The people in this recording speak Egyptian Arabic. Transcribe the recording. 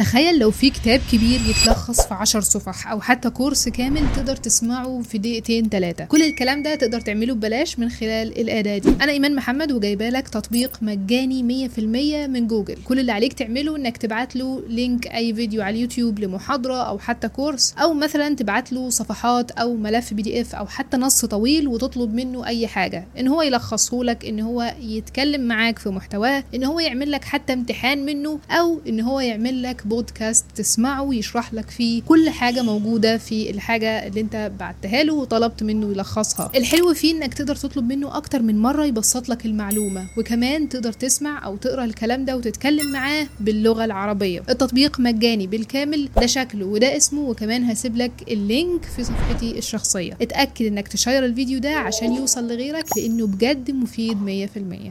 تخيل لو في كتاب كبير يتلخص في 10 صفح او حتى كورس كامل تقدر تسمعه في دقيقتين ثلاثه كل الكلام ده تقدر تعمله ببلاش من خلال الاداه دي انا ايمان محمد وجايبه لك تطبيق مجاني 100% من جوجل كل اللي عليك تعمله انك تبعت له لينك اي فيديو على اليوتيوب لمحاضره او حتى كورس او مثلا تبعت له صفحات او ملف بي دي اف او حتى نص طويل وتطلب منه اي حاجه ان هو يلخصه لك ان هو يتكلم معاك في محتواه ان هو يعمل لك حتى امتحان منه او ان هو يعمل لك بودكاست تسمعه ويشرح لك فيه كل حاجه موجوده في الحاجه اللي انت بعتها له وطلبت منه يلخصها الحلو فيه انك تقدر تطلب منه اكتر من مره يبسط لك المعلومه وكمان تقدر تسمع او تقرا الكلام ده وتتكلم معاه باللغه العربيه التطبيق مجاني بالكامل ده شكله وده اسمه وكمان هسيب لك اللينك في صفحتي الشخصيه اتاكد انك تشير الفيديو ده عشان يوصل لغيرك لانه بجد مفيد 100%